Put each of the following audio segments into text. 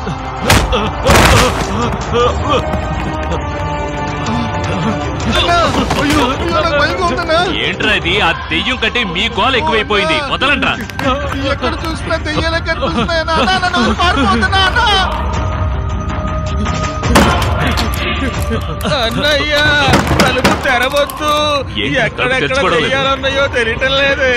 అయ్యో అయ్యో, నాకు భయంగా ఉందన్నా ఏంట్రా ఇది ఆ దెయ్యం కంటే మీ గోల ఎక్కువైపోయింది వదలండ్రా ఎక్కడ చూసినా దెయ్యాలే కనిపిస్తున్నాయి నాన్న నన్ను పారిపోతున్నా అన్నా అన్నయ్య తలుపు తెరవద్దు ఏంటి, ఎక్కడెక్కడ తెచ్చుకోవడం లేదు? దెయ్యాలున్నాయో తెలియటం లేదే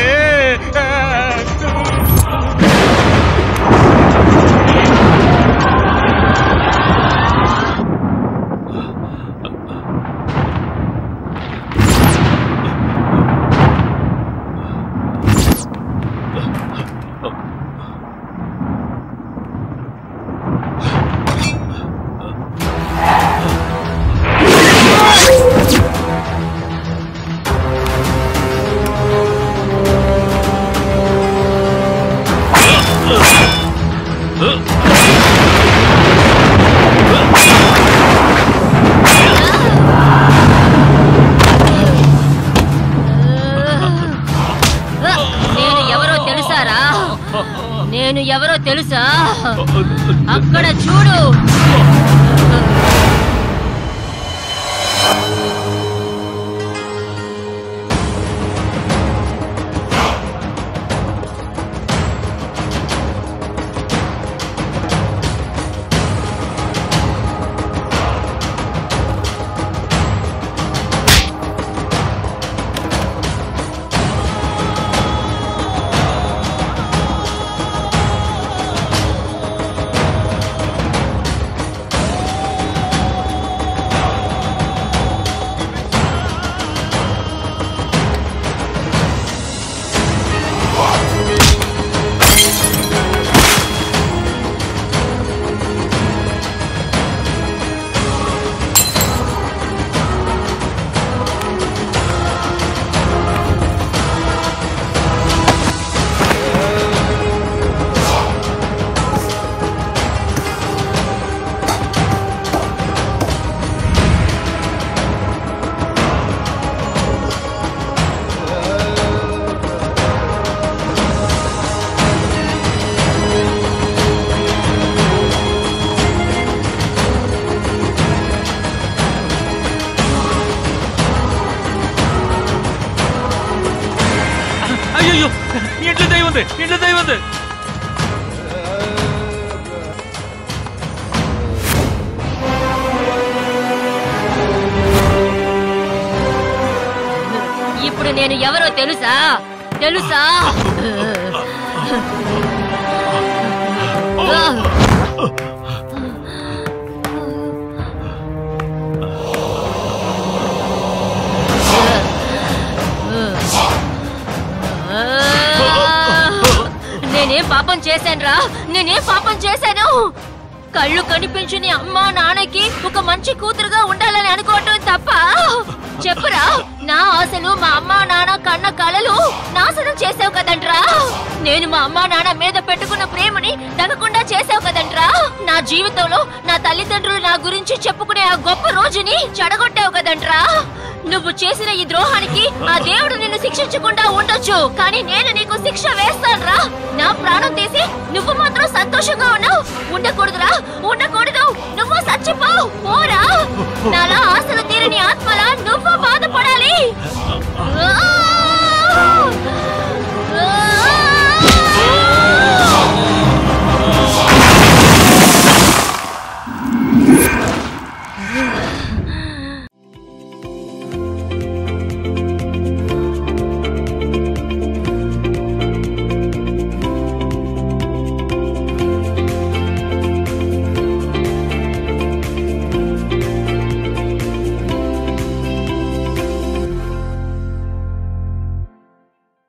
నేను ఎవరో తెలుసారా నేను ఎవరో తెలుసా అక్కడ చూడు అయ్యో ఇంట్లో దయ్యం ఉంది ఇంట్లో దయ్యం ఉంది ఇప్పుడు నేను ఎవరో తెలుసా తెలుసా నేనేం పాపం చేశానురా నేనేం పాపం చేశాను కళ్ళు కనిపించని అమ్మా నాన్నకి ఒక మంచి కూతురుగా ఉండాలని అనుకోవటం తప్ప చెప్పురా నా ఆశలు మా అమ్మా నాన్న కన్న కలలు నాశనం చేసావు కదంట్రా నేను మా అమ్మా నాన్న మీద పెట్టుకున్న ప్రేమని తగ్గకుండా చేసావు కదంట్రా నా జీవితంలో నా తల్లిదండ్రులు నా గురించి చెప్పుకునే ఆ గొప్ప రోజుని చెడగొట్టావు కదంట్రా నువ్వు చేసిన ఈ ద్రోహానికి ఆ దేవుడు నిన్ను శిక్షించకుండా ఉండొచ్చు కానీ నేను నీకు శిక్ష వేస్తానురా నా ప్రాణం తీసి నువ్వు మాత్రం సంతోషంగా ఉన్నావు ఉండకు